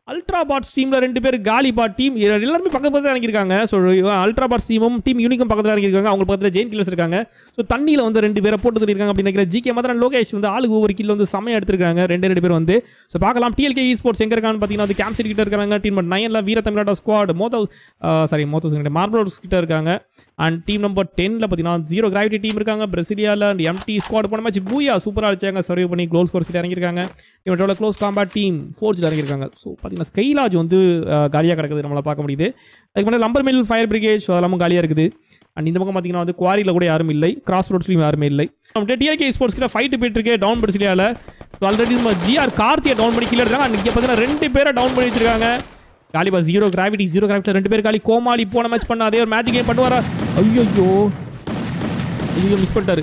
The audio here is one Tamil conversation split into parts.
அல்ட்ரா பாட்ஸ் டீமில் ரெண்டு பேர் காலி பாட் டீம் எல்லாருமே பக்கத்து பக்கத்தில் இறங்கியிருக்காங்க ஸோ அல்ட்ரா பாட்ஸ் டீமும் டீம் யூனிக்கும் பக்கத்தில் இறங்கியிருக்காங்க அவங்க பக்கத்தில் ஜெயின் கில்லர்ஸ் இருக்காங்க ஸோ தண்ணியில் வந்து ரெண்டு பேரை போட்டு தள்ளியிருக்காங்க அப்படின்னு நினைக்கிறேன் ஜிகே மாதிரி லோகேஷ் வந்து ஆளுக்கு ஒவ்வொரு கில் வந்து செமையாக எடுத்திருக்காங்க ரெண்டு ரெண்டு பேர் வந்து ஸோ பார்க்கலாம் டிஎல்கே இ ஸ்போர்ட்ஸ் எங்கே இருக்கான்னு பார்த்தீங்கன்னா வந்து கேம்ப் கிட்ட இருக்காங்க டீம் நம்பர் நைனில் வீர தமிழ்நாடு ஸ்குவாட் மோதோ சாரி மோதோ மார்பல் கிட்ட இருக்காங்க அண்ட் டீம் நம்பர் டென்னில் பார்த்தீங்கன்னா ஜீரோ கிராவிட்டி டீம் இருக்காங்க பிரசிலியாவில் அண்ட் எம்டி ஸ்குவாட் போன மேட்ச் பூயா சூப்பராக அடிச்சாங்க சர்வ் பண்ணி க்ளோஸ் ஃபோர்ஸ் கிட்ட இறங்கியிருக்காங்க இவற்றோட க்ளோஸ் காம்பேட் டீம் ஃபோர்ஜில் இறங்கியிருக்காங்க ஸோ பார்த்தீங்கன்னா ஸ்கைலாஜ் வந்து காலியாக கிடக்குது நம்மளால் பார்க்க முடியுது அதுக்கு முன்னாடி லம்பர் மில் ஃபயர் பிரிகேஜ் அதெல்லாமும் காலியாக இருக்குது அண்ட் இந்த பக்கம் பார்த்தீங்கன்னா வந்து குவாரியில் கூட யாரும் இல்லை கிராஸ் ரோட்ஸ்லையும் யாருமே இல்லை நம்ம டிஆர்கே ஸ்போர்ட்ஸ் கிட்ட ஃபைட்டு போயிட்டு இருக்கு டவுன் பிரசிலியாவில் ஆல்ரெடி நம்ம ஜிஆர் கார்த்தியை டவுன் பண்ணி கீழே இருக்காங்க அண்ட் இங்கே பார்த்தீங்கன்னா ரெண்டு பேரை டவுன் பண்ணி வச்சிருக்காங்க காலிபா ஜீரோ கிராவிட்டி ஜீரோ கிராவிட்டி ரெண்டு பேர் காலி கோமாளி போன மேட்ச் பண்ண அதே ஒரு மேட்ச் கேம் பண்ணுவாரா ஐயோ ஐயோ மிஸ் பண்ணிட்டாரு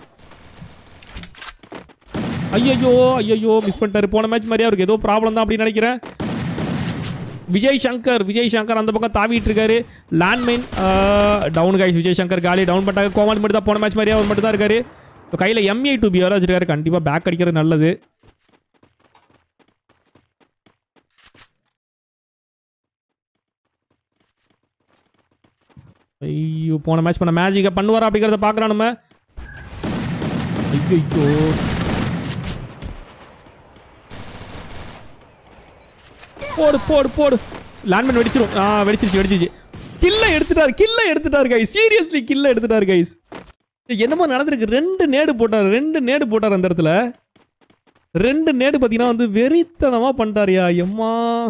ஐயோ ஐயோ மிஸ் பண்ணிட்டாரு போன மேட்ச் மாதிரியே அவருக்கு ஏதோ ப்ராப்ளம் தான் அப்படின்னு நினைக்கிறேன் விஜய் சங்கர் விஜய் சங்கர் அந்த பக்கம் தாவிட்டு இருக்காரு landmine down guys Vijay Shankar காலி டவுன் பண்ணிட்டாங்க கோமாளி மட்டும் தான் போன மேட்ச் மாதிரியே அவர் மட்டும் தான் இருக்காரு இப்போ கையில் எம்ஏ டூ பி வர வச்சிருக்காரு கண்டிப்பாக பேக் அடிக்கிறது நல்லது ஐயோ போன மேட்ச் பண்ண மேஜிக்கை பண்ணுவாரா அப்படிங்கிறத பார்க்குறோம் நம்ம ஐயோ போடு போடு போடு லேண்ட்மேன் வெடிச்சிரும் ஆ வெடிச்சிருச்சு வெடிச்சிருச்சு கில்ல எடுத்துட்டாரு கில்ல எடுத்துட்டாரு கைஸ் சீரியஸ்லி கில்ல எடுத்துட்டாரு கைஸ் என்னமோ நடந்திருக்கு ரெண்டு நேடு போட்டார் ரெண்டு நேடு போட்டார் அந்த இடத்துல ரெண்டு நேடு பார்த்தீங்கன்னா வந்து வெறித்தனமா பண்ணிட்டாரியா எம்மா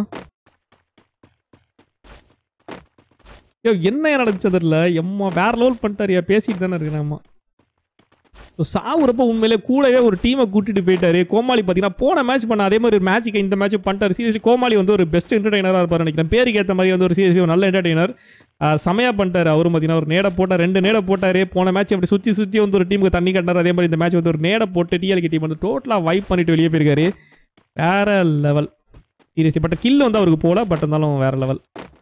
ஐயோ என்ன நடந்துச்சு தெரியல எம்மா வேற லெவல் பண்ணிட்டாரியா பேசிட்டு தானே இருக்கிறேன் அம்மா ஸோ சாவுறப்ப உண்மையிலே கூடவே ஒரு டீமை கூட்டிட்டு போயிட்டாரு கோமாளி பார்த்தீங்கன்னா போன மேட்ச் பண்ண அதே மாதிரி ஒரு மேட்சுக்கு இந்த மேட்ச் பண்ணிட்டாரு சீரியஸ்லி கோமாளி வந்து ஒரு பெஸ்ட் என்டர்டைனராக இருப்பார் நினைக்கிறேன் பேருக்கு ஏற்ற மாதிரி வந்து ஒரு சீரியஸ்லி ஒரு நல்ல என்டர்டைனர் செமையாக பண்ணிட்டாரு அவரும் பார்த்தீங்கன்னா ஒரு நேட போட்டார் ரெண்டு நேட போட்டார் போன மேட்ச் அப்படி சுற்றி சுற்றி வந்து ஒரு டீமுக்கு தண்ணி கட்டினார் அதே மாதிரி இந்த மேட்ச் வந்து ஒரு நேட போட்டு டிஎல்கே டீம் வந்து டோட்டலாக வைப் பண்ணிட்டு வெளியே போயிருக்காரு வேற லெவல் சீரியஸ்லி பட் கில் வந்து அவருக்கு போல பட் இருந்தாலும் வேற லெவல்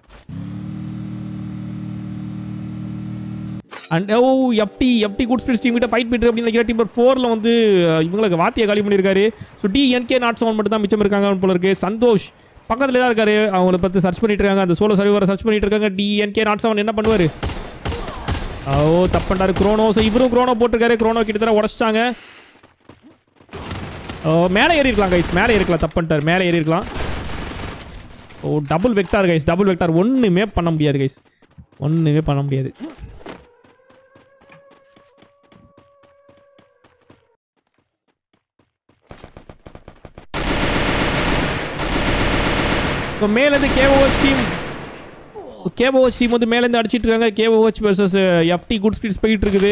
அண்ட் ஓ FT FT good spirits team கிட்ட ஃபைட் போயிட்டு அப்படின்னு நினைக்கிற டீம் ஃபோரில் வந்து அஹ், இவங்களுக்கு வாத்தியை காலி பண்ணியிருக்காரு so T NK not seven மட்டும் தான் மிச்சம் இருக்காங்க போல இருக்கு சந்தோஷ் பக்கத்துல தான் இருக்காரு அவங்கள பற்றி சர்ச் பண்ணிட்டு இருக்காங்க அந்த சோலோ சர்வரை சர்ச் பண்ணிட்டு இருக்காங்க டி என்கே நாட் செவன் என்ன பண்ணுவார் ஓ தப்பண்டாரு குரோனோ ஸோ இவரும் குரோனோ போட்டிருக்காரு குரோனோ கிட்டத்தட்ட உடச்சிட்டாங்க ஓ மேலே ஏறி இருக்கலாம் கைஸ் மேலே ஏறிக்கலாம் தப்பு பண்ணிட்டாரு மேலே ஏறி இருக்கலாம் ஓ double vector guys double vector ஒன்றுமே பண்ண முடியாது கைஸ் ஒன்றுமே பண்ண முடியாது இப்போ மேலேருந்து கேஓஹெச் டீம் கேஓஹெச் டீம் வந்து மேலேருந்து அடிச்சிட்டு இருக்காங்க KOH versus FT good speeds போயிட்டு இருக்குது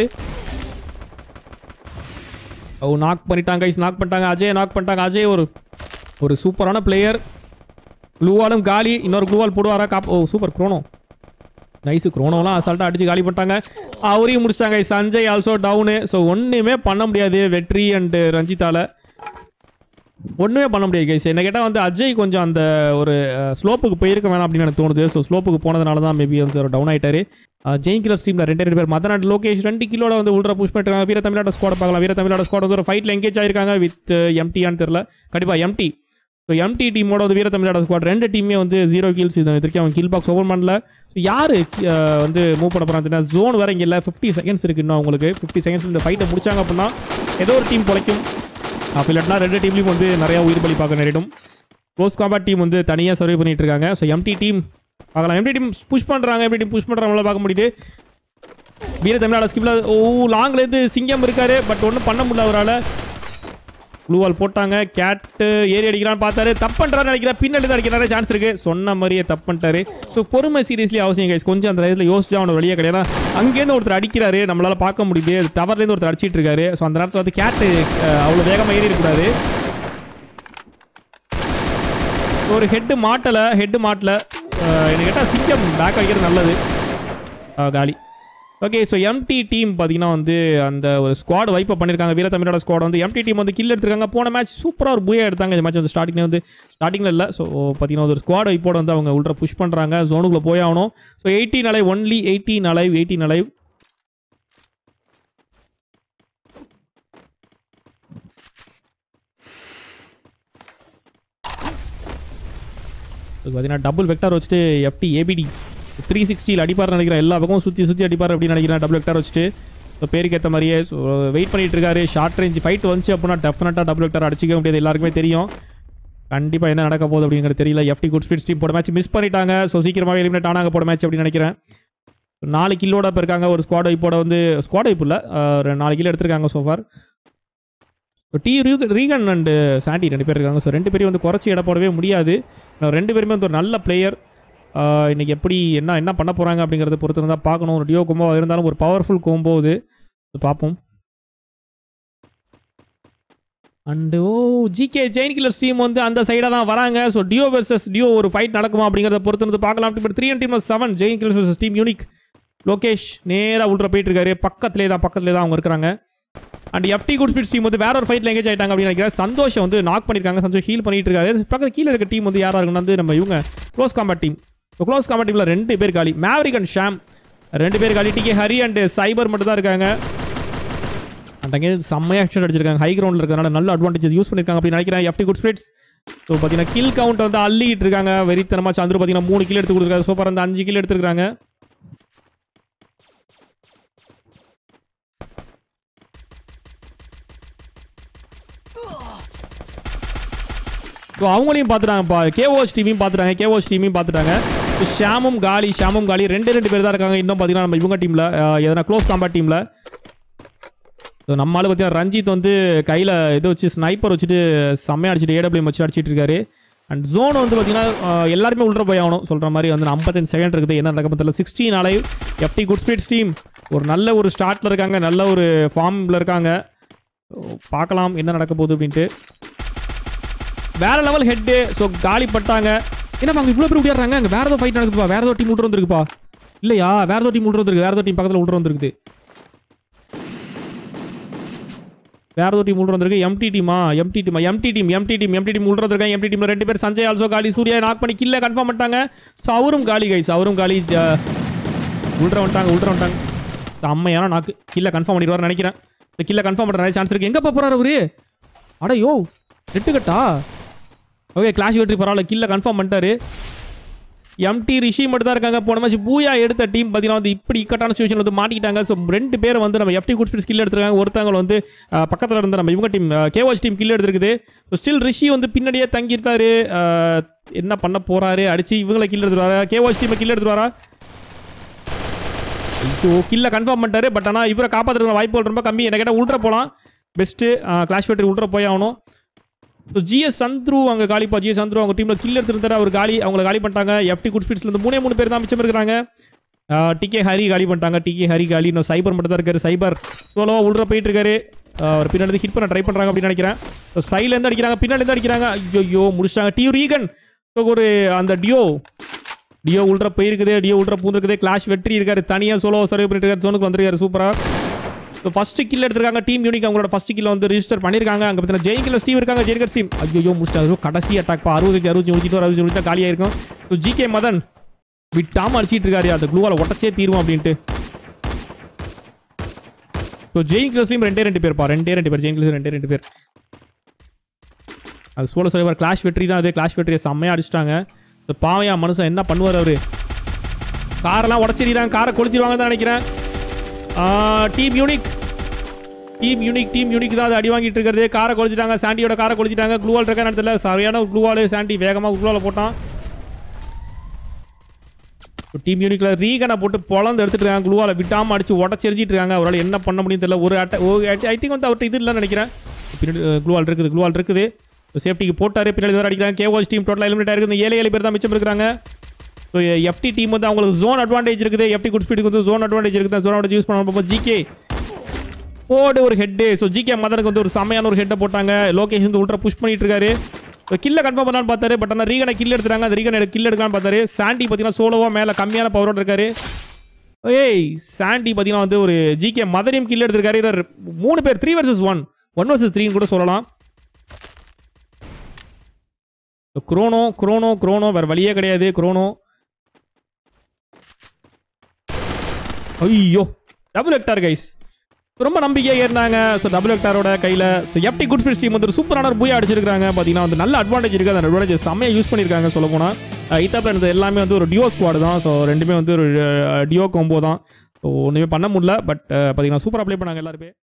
ஓ நாக் பண்ணிட்டாங்க கைஸ் நாக் பண்ணிட்டாங்க அஜய் நாக் பண்ணிட்டாங்க அஜய் ஒரு ஒரு சூப்பரான பிளேயர் க்ளூவாலும் காலி இன்னொரு க்ளூவால் போடுவாரா காப் ஓ சூப்பர் குரோனோ நைஸு குரோனோலாம் அசால்ட்டாக அடிச்சு காலி பண்ணிட்டாங்க அவரையும் முடிச்சிட்டாங்க சஞ்சய் ஆல்சோ டவுனு ஸோ ஒன்றுமே பண்ண முடியாது வெற்றி அண்டு ரஞ்சித்தால ஒன்றுமே பண்ண முடியாது கைஸ் என்ன கேட்டால் வந்து அஜய் கொஞ்சம் அந்த ஒரு ஸ்லோப்புக்கு போயிருக்க வேணாம் அப்படின்னு எனக்கு தோணுது ஸோ ஸ்லோப்புக்கு போனதுனால தான் மேபி வந்து ஒரு டவுன் ஆயிட்டாரு ஜெயின் கிலர் டீமில் ரெண்டு ரெண்டு பேர் மதநாடு லோகேஷ் ரெண்டு கிலோட வந்து உள்ள புஷ் பண்ணிருக்காங்க வீர தமிழ்நாடு ஸ்குவாட் பார்க்கலாம் வீர தமிழ்நாடு ஸ்குவாட் வந்து ஒரு ஃபைட்டில் எங்கேஜ் ஆயிருக்காங்க வித் எம்டியான்னு தெரில கண்டிப்பாக எம்டி ஸோ எம்டி டீமோட வந்து வீர தமிழ்நாடு ஸ்குவாட் ரெண்டு டீமே வந்து ஜீரோ கில்ஸ் இது வரைக்கும் அவன் கில் பாக்ஸ் ஓப்பன் பண்ணல ஸோ யார் வந்து மூவ் பண்ண போகிறாங்க ஜோன் வேற இங்கே இல்லை ஃபிஃப்டி செகண்ட்ஸ் இருக்கு இன்னும் அவங்களுக்கு ஃபிஃப்டி செகண்ட்ஸ் இந்த ஃபைட்டை முடிச்சாங்க அப்படின்னா ஏதோ ஒரு டீம் பொழைக்கும் அப்போ இல்லாட்டினா ரெண்டு டீம்லையும் வந்து நிறையா உயிர் பலி பார்க்க நேரிடும் க்ளோஸ் காம்பேட் டீம் வந்து தனியாக சர்வே பண்ணிட்டு இருக்காங்க ஸோ எம்டி டீம் பார்க்கலாம் எம்டி டீம் புஷ் பண்ணுறாங்க எம்டி டீம் புஷ் பண்ணுறாங்கள பார்க்க முடியுது வீர தமிழ்நாடு ஸ்கிப்ல ஓ லாங்லேருந்து சிங்கம் இருக்காரு பட் ஒன்றும் பண்ண முடியல அவரால் ப்ளூவால் போட்டாங்க கேட்டு ஏறி அடிக்கிறான்னு பார்த்தாரு தப்பு பண்ணுறாரு நினைக்கிறேன் பின்னாடி தான் அடிக்கிற நிறைய சான்ஸ் இருக்கு சொன்ன மாதிரியே தப்பு பண்ணிட்டாரு ஸோ பொறுமை சீரியஸ்லி அவசியம் கைஸ் கொஞ்சம் அந்த நேரத்தில் யோசிச்சா அவனோட வெளியே கிடையாது அங்கேருந்து ஒருத்தர் அடிக்கிறாரு நம்மளால பார்க்க முடியுது டவர்லேருந்து ஒருத்தர் அடிச்சிட்டு இருக்காரு ஸோ அந்த நேரத்தில் வந்து கேட்டு அவ்வளோ வேகமாக ஏறி இருக்கக்கூடாது ஒரு ஹெட்டு மாட்டலை ஹெட்டு மாட்டல எனக்கு கேட்டால் சிங்கம் பேக் அடிக்கிறது நல்லது அஹ் காலி ஓகே ஸோ எம்டி டீம் பார்த்தீங்கன்னா வந்து அந்த ஒரு ஸ்குவாட் வைப்பை பண்ணியிருக்காங்க வீர தமிழோட ஸ்குவாட் வந்து எம்டி டீம் வந்து கில் எடுத்திருக்காங்க போன மேட்ச் சூப்பராக ஒரு பூயா எடுத்தாங்க இந்த மேட்ச் வந்து ஸ்டார்டிங்கில் வந்து ஸ்டார்டிங்கில் இல்லை ஸோ பார்த்தீங்கன்னா ஒரு ஸ்குவாட் வைப்போட வந்து அவங்க உள்ள புஷ் பண்ணுறாங்க ஜோனுக்குள்ளே போய் ஆகணும் so eighteen alive only eighteen alive eighteen alive பார்த்தீங்கன்னா டபுள் வெக்டார் வச்சுட்டு எஃப்டி ஏபிடி த்ரீ சிக்ஸ்டியில் அடிப்பார் நினைக்கிறேன் எல்லா பக்கமும் சுற்றி சுற்றி அடிப்பார் அப்படின்னு நினைக்கிறேன் டபுள் வெக்டார் வச்சுட்டு ஸோ பேருக்கு ஏற்ற மாதிரியே ஸோ வெயிட் பண்ணிட்டு இருக்காரு ஷார்ட் ரேஞ்ச் ஃபைட் வந்துச்சு அப்படின்னா டெஃபினட்டாக டபுள் வெக்டார் அடிச்சிக்க முடியாது எல்லாருக்குமே தெரியும் கண்டிப்பாக என்ன நடக்க போகுது அப்படிங்கிறது தெரியல எஃப்டி குட் ஸ்பீட் டீம் போட மேட்ச் மிஸ் பண்ணிட்டாங்க ஸோ சீக்கிரமாக எலிமினேட் ஆனாங்க போட மேட்ச் அப்படின்னு நினைக்கிறேன் நாலு கில்லோட இப்போ இருக்காங்க ஒரு ஸ்குவாட் வைப்போட வந்து ஸ்குவாட் வைப்பு இல்லை ஒரு நாலு கிலோ எடுத்திருக்காங்க so far T Regan and Sandy ரெண்டு பேர் இருக்காங்க ஸோ ரெண்டு பேரையும் வந்து குறைச்சி இட போடவே முடியாது இன்னும் ரெண்டு பேருமே வந்து ஒரு நல்ல பிளேயர் இன்னைக்கு எப்படி என்ன என்ன பண்ண போகிறாங்க அப்படிங்கிறத பொறுத்து இருந்தால் பார்க்கணும் ஒரு டியோ கோம்போ இருந்தாலும் ஒரு பவர்ஃபுல் கோம்போ இது இது பார்ப்போம் அண்டு ஓ ஜிகே ஜெயின் கில்லர்ஸ் டீம் வந்து அந்த சைடாக தான் வராங்க ஸோ டியோ வெர்சஸ் டியோ ஒரு ஃபைட் நடக்குமா அப்படிங்கிறத பொறுத்து வந்து பார்க்கலாம் அப்படி three team seven Jain killers versus team unique Lokesh நேராக உள்ள போயிட்டு இருக்காரு பக்கத்துலேயே தான் பக்கத்துலேயே தான் அவங்க இருக்கிறாங்க and FT good speeds team வந்து வேற ஒரு ஃபைட்ல எங்கேஜ் ஆயிட்டாங்க அப்படின்னு நினைக்கிறேன் சந்தோஷம் வந்து நாக் பண்ணியிருக்காங்க சந்தோஷ் ஹீல் பண்ணிட்டு இருக்காரு பக்கத்து கீழே இருக்க டீம் வந்து யாரா இருக்குன்னு வந்து நம்ம இவங்க க்ளோஸ் காம்பேட் டீம் இப்போ க்ளோஸ் காம்பேட் டீமில் ரெண்டு பேர் காலி மேவரிக் அண்ட் ஷாம் ரெண்டு பேர் காலி டிகே ஹரி அண்ட் சைபர் மட்டும் தான் இருக்காங்க அந்த அங்கே செம்மையாக ஆக்ஷன் அடிச்சிருக்காங்க ஹை கிரவுண்டில் இருக்கிறதுனால நல்ல அட்வான்டேஜ் யூஸ் பண்ணியிருக்காங்க அப்படின்னு நினைக்கிறேன் எஃப்டி குட் ஸ்பீட்ஸ் ஸோ பார்த்தீங்கன்னா கில் கவுண்ட் வந்து அள்ளிட்டு இருக்காங்க வெறித்தனமாக சந்துரு பார்த்தீங்கன்னா மூணு கில் எடுத்து கொடுத்துருக்காரு சூப்பர் அந்த அஞ்சு கில் எடுத்துருக்காங்க ஸோ அவங்களையும் பார்த்துட்டாங்கப்பா கேஓஸ் டீமையும் பார்த்துட்டாங்க கேஓஸ் டீமையும் பார்த்துட்டாங்க ஸோ ஷாமும் காலி ஷாமும் காலி ரெண்டு ரெண்டு பேர் தான் இருக்காங்க இன்னும் பார்த்தீங்கன்னா நம்ம இவங்க டீமில் எதனா க்ளோஸ் காம்பேட் டீமில் ஸோ நம்மளால பார்த்தீங்கன்னா ரஞ்சித் வந்து கையில் இது வச்சு ஸ்னைப்பர் வச்சுட்டு செம்மையாக அடிச்சுட்டு ஏடபிள்யூ வச்சு அடிச்சிட்டு இருக்காரு அண்ட் ஜோன் வந்து பார்த்தீங்கன்னா அஹ், எல்லாருமே உள்ள போய் ஆகணும் சொல்கிற மாதிரி வந்து ஐம்பத்தஞ்சு செகண்ட் இருக்குது என்ன நடக்க தெரியல sixteen alive FT good speeds team ஒரு நல்ல ஒரு ஸ்டார்ட்டில் இருக்காங்க நல்ல ஒரு ஃபார்மில் இருக்காங்க So, பார்க்கலாம் என்ன நடக்க போகுது அப்படின்ட்டு வேற லெவல் ஹெட்டு ஸோ காலி பட்டாங்க என்னப்பா அங்கே இவ்வளோ பேர் விளையாடுறாங்க அங்கே வேற ஏதோ ஃபைட் நடக்குதுப்பா வேற ஏதோ டீம் விட்டு வந்துருக்குப்பா இல்லையா வேற ஏதோ டீம் விட்டு வந்துருக்கு வேற ஏதோ டீம் பக்கத்தில் விட்டு வந்துருக்குது வேற ஏதோ டீம் உள்ள வந்திருக்கு எம்டி டீமா எம்டி டீமா MT team MT team MT team உள்ள வந்திருக்காங்க எம்டி டீம்ல ரெண்டு பேர் சஞ்சய் ஆல்சோ காலி சூர்யா நாக் பண்ணி கில்ல கன்ஃபார்ம் பண்ணிட்டாங்க ஸோ அவரும் காலி கைஸ் அவரும் காலி ஜ- உள்ற வந்துட்டாங்க உள்ற வந்துட்டாங்க அம்மையான நாக்கு கில்ல கன்ஃபார்ம் பண்ணிடுவார் நினைக்கிறேன் இந்த கில்ல கன்ஃபார்ம் பண்ணுற நிறைய சான்ஸ் இருக்கு எங்க போறாரு அவரு அட யோ ரெட்டு கட்டா ஓகே கிளாஷ் வெற்றி பரவாயில்ல கில்ல கன்ஃபார்ம் பண்ணிட்டாரு எம்டி ரிஷி மட்டும் தான் இருக்காங்க போன மேட்ச் பூயா எடுத்த டீம் பார்த்தீங்கன்னா வந்து இப்படி இக்கட்டான சுச்சுவேஷன் வந்து மாட்டிக்கிட்டாங்க ஸோ ரெண்டு பேர் வந்து நம்ம எஃப்டி குட் ஸ்பீட் ஸ்கில் எடுத்துருக்காங்க ஒருத்தவங்க வந்து அஹ், பக்கத்தில் இருந்த நம்ம இவங்க டீம் கேவாச் டீம் கில் எடுத்துருக்குது ஸ்டில் ரிஷி வந்து பின்னாடியே தங்கியிருக்காரு அஹ், என்ன பண்ண போறாரு அடிச்சு இவங்களை கில் எடுத்துருவாரா கேவாச் டீமை கில் எடுத்துருவாரா ஐயோ கில்ல கன்ஃபார்ம் பண்ணிட்டாரு பட் ஆனால் இவரை காப்பாற்றுற வாய்ப்புகள் ரொம்ப கம்மி என்ன கேட்டால் உள்ற போகலாம் பெஸ்ட்டு கிளாஷ் வெற்றி உள்ற போய் ஆகணும் ஸோ ஜிஎஸ் சந்த்ரு அங்கே காலிப்பா ஜிஎஸ் சந்த்ரு அவங்க டீமில் கில் எடுத்துருந்தாரு அவர் காலி அவங்கள காலி பண்ணிட்டாங்க எஃப்டி குட் ஸ்பீட்ஸ்லேருந்து மூணே மூணு பேர் தான் மிச்சம் இருக்கிறாங்க டிகே ஹரி காலி பண்ணிட்டாங்க டிகே ஹரி காலி இன்னும் சைபர் மட்டும் தான் இருக்காரு சைபர் சோலோவா உள்ள போயிட்டு இருக்காரு ஆஹ் அவர் பின்னாடி ஹிட் பண்ண ட்ரை பண்ணுறாங்க அப்படின்னு நினைக்கிறேன் ஸோ சைட்லேருந்து அடிக்கிறாங்க பின்னாடி அடிக்கிறாங்க ஐயோ முடிச்சிட்டாங்க டியூ ரீகன் ஸோ ஒரு அந்த டியோ டியோ உள்ற போயிருக்குது டியோ உள்ற பூந்துருக்குது கிளாஷ் வெற்றி இருக்காரு தனியாக சோலோ சர்வே பண்ணிட்டு இருக்காரு ஜோனுக்கு வந்திருக்காரு சூப்பராக ஸோ ஃபர்ஸ்ட் கில் எடுத்திருக்காங்க டீம் யூனிக் அவங்களோட ஃபர்ஸ்ட் கில் வந்து ரிஜிஸ்டர் பண்ணிருக்காங்க அங்கே பார்த்தீங்கன்னா ஜெயின் கில்லர் டீம் இருக்காங்க ஜெயிகர் டீம் ஐயோ முடிச்சாரு கடைசி அட்டாக் பா அறுபது அறுபது முடிச்சிட்டு ஒரு அறுபது முடிச்சா காலியாக இருக்கும் ஸோ ஜிகே மதன் விட்டாம அடிச்சிட்டு இருக்காரு அந்த க்ளூவால் ஒட்டச்சே தீருவோம் அப்படின்ட்டு ஸோ ஜெயின் கில்லர்ஸ்லையும் ரெண்டே ரெண்டு பேர்ப்பா ரெண்டே ரெண்டு பேர் ஜெயின் கில்லர்ஸ் ரெண்டே ரெண்டு பேர் அது சோழ சொல்லுவார் கிளாஷ் வெற்றி தான் அது கிளாஷ் வெற்றியை செம்மையாக அடிச்சிட்டாங்க ஸோ பாவையா மனுஷன் என்ன பண்ணுவார் அவரு காரெல்லாம் உடச்சிடுறாங்க காரை கொளுத்திடுவாங்க தான் நினைக்கிறேன் team unique team unique team unique தான் அது அடி வாங்கிட்டு இருக்கிறது காரை கொளுத்திட்டாங்க சாண்டியோட காரை கொளுத்திட்டாங்க க்ளூவால் இருக்க இடத்துல சரியான க்ளூவால் சாண்டி வேகமாக க்ளூவால் போட்டான் டீம் யூனிக்ல ரீகனை போட்டு பொழந்து எடுத்துட்டு இருக்காங்க க்ளூவால் விட்டாம அடிச்சு உடச்சி எரிஞ்சிட்டு இருக்காங்க அவரால் என்ன பண்ண முடியும் தெரியல ஒரு அட்டை ஐ திங்க் வந்து அவர்கிட்ட இது இல்லைன்னு நினைக்கிறேன் பின்னாடி க்ளூவால் இருக்குது க்ளூவால் இருக்குது சேஃப்டிக்கு போட்டாரு பின்னாடி வேறு அடிக்கிறாங்க கேவாஸ் டீம் டோட்டல் எலிமினேட் ஆயிருக்கு இந்த ஏழு ஏழு பேர் தான் மிச்சம் இருக்கிறாங்க ஸோ எஃப்டி டீம் வந்து அவங்களுக்கு ஜோன் அட்வான்டேஜ் இருக்குது எஃப்டி குட் ஸ்பீடுக்கு வந்து ஜோன் அட்வான்டேஜ் இருக்குது ஜோன் அட்வான்டேஜ் யூஸ் பண்ண ஜிகே போடு ஒரு ஹெட்டு ஸோ ஜிகே மதனுக்கு வந்து ஒரு செமையான ஒரு ஹெட்டை போட்டாங்க லோகேஷ் வந்து உள்ட்ரா புஷ் பண்ணிட்டு இருக்காரு ஸோ கில்ல கன்ஃபார்ம் பண்ணலான்னு பார்த்தாரு பட் ஆனால் ரீகனை கில் எடுத்துறாங்க அந்த ரீகனை கில் எடுக்கலாம்னு பார்த்தாரு சாண்டி பார்த்தீங்கன்னா சோலோவா மேலே கம்மியான பவரோட இருக்காரு ஏய் சாண்டி பார்த்தீங்கன்னா வந்து ஒரு ஜிகே மதனையும் கில் எடுத்திருக்காரு இவர் மூணு பேர் three versus one one versus த்ரீன்னு கூட சொல்லலாம் குரோனோ குரோனோ குரோனோ வேற வழியே கிடையாது குரோனோ ஐயோ டபுள் ஹெக்டார் கைஸ் ரொம்ப நம்பிக்கையாக இருந்தாங்க ஸோ டபுள் ஹெக்டாரோட கையில் so FT good speed team வந்து ஒரு சூப்பரான ஒரு பூயா அடிச்சிருக்காங்க பார்த்தீங்கன்னா வந்து நல்ல அட்வான்டேஜ் இருக்குது அந்த அட்வான்டேஜ் செம்மையாக யூஸ் பண்ணியிருக்காங்க சொல்ல போனால் ஐத்தாப்பில் இருந்தது எல்லாமே வந்து ஒரு டியோ ஸ்குவாடு தான் ஸோ ரெண்டுமே வந்து ஒரு டியோ கோம்போ தான் ஸோ ஒன்றுமே பண்ண முடியல பட் பார்த்தீங்கன்னா சூப்பராக ப்ளே பண்ணாங்க எல்லாருமே